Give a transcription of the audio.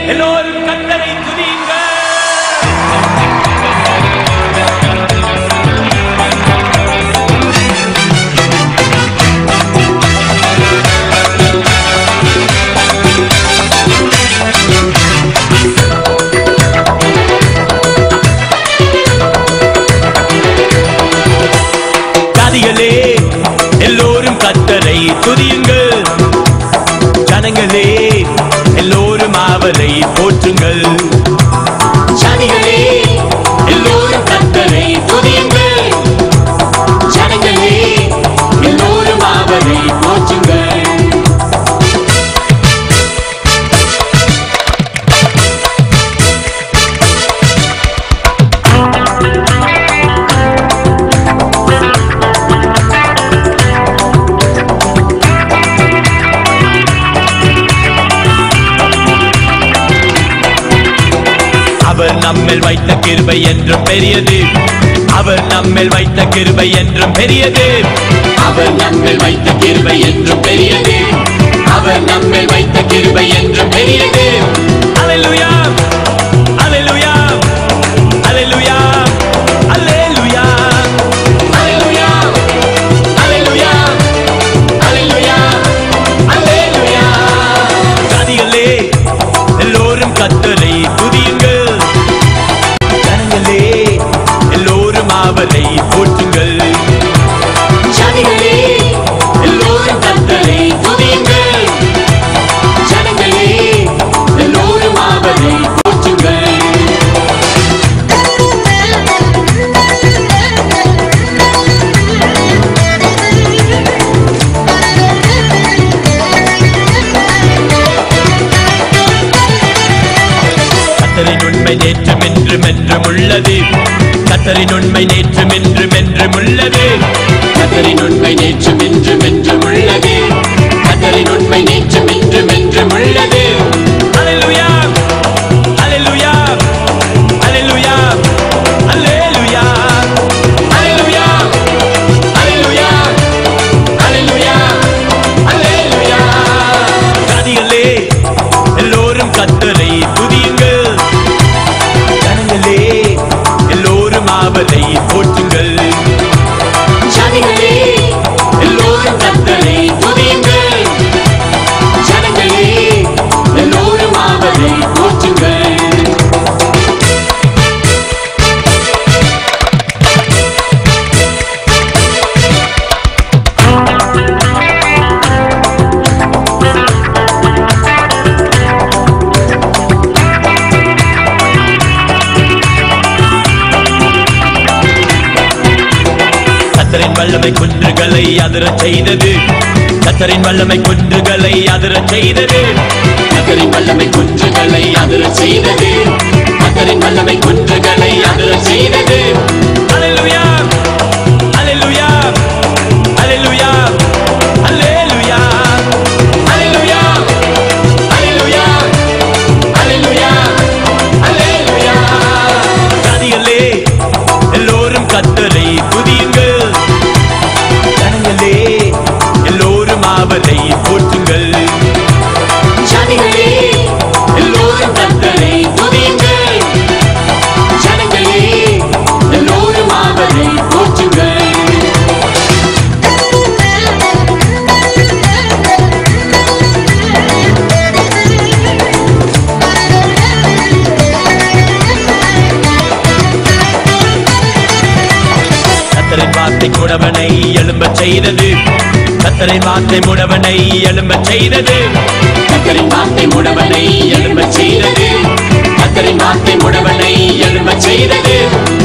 எல்லோரும் கத்தரை துதியுங்கள் ஜாதிகளே எல்லோரும் கத்தரை துதியுங்கள் ஜனங்களே எல்லோரும் அவரை போற்றுங்கள் ஜாதிகளே எல்லோரும் கர்த்தரை துதியுங்கள் ஜனங்களே எல்லோரும் அவரை போற்றுங்கள் அவர் நம்மில் வைத்த கிருபை என்றும் பெரியது அவர் நம்மில் வைத்த கிருபை என்றும் பெரியது அவர் நம்மில் வைத்த கிருபை என்றும் பெரியது அவர் நம்மில் வைத்த கிருபை என்றும் பெரியது அல்லேலூயா அல்லேலூயா அல்லேலூயா அல்லேலூயா அல்லேலூயா அல்லேலூயா அல்லேலூயா அல்லேலூயா ஜாதிகளே எல்லோரும் கத்தரை துதியுங்கள் ஜனங்களே எல்லோரும் அவரை போற்றுங்கள் ஜாதிகளே எல்லோரும் கர்த்தரை துதியுங்கள் ஜனங்களே எல்லோரும் அவரை போற்றுங்கள் கத்தரின் உண்மை நேற்றும் என்றும் என்றும் உள்ளது கத்தரின் உண்மை நேற்றும் என்றும் என்றும் உள்ளது கத்தரின் உண்மை நேற்றும் இன்றும் என்றும் உள்ளது கத்தரின் உண்மை நேற்றும் இன்றும் என்றும் உள்ளது அல்லேலூயா அல்லேலூயா அல்லேலூயா அல்லேலூயா அல்லேலூயா அல்லேலூயா அல்லேலூயா அல்லேலூயா ஜாதிகளே எல்லோரும் கத்தரை துதியுங்கள் ஜனங்களே எல்லோரும் அவரை போற்றுங்கள் ஜாதிகளே எல்லோரும் கர்த்தரை துதியுங்கள் ஜனங்களே எல்லோரும் அவரை போற்றுங்கள் கத்தரின் வல்லமை குன்றுகளை அதிரச் செய்தது கத்தரின் வல்லமை குன்றுகளை அதிரச் செய்தது கத்தரின் வல்லமை குன்றுகளை அதிரச் செய்தது கத்தரின் வல்லமை குன்றுகளை அதிரச் செய்தது அல்லேலூயா அல்லேலூயா அல்லேலூயா அல்லேலூயா அல்லேலூயா அல்லேலூயா அல்லேலூயா அல்லேலூயா ஜாதிகளே எல்லோரும் கத்தரை துதியுங்கள் ஜனங்களே எல்லோரும் அவரை போற்றுங்கள் ஜாதிகளே எல்லோரும் கர்த்தரை துதியுங்கள் ஜனங்களே எல்லோரும் அவரை போற்றுங்கள் கத்தரின் வார்த்தை முடவனை எழும்பச் செய்தது கத்தரின் வார்த்தை முடவனை எழும்பச் செய்தது கத்தரின் வார்த்தை முடவனை எழும்பச் செய்தது கத்தரின் வார்த்தை முடவனை எழும்பச் செய்தது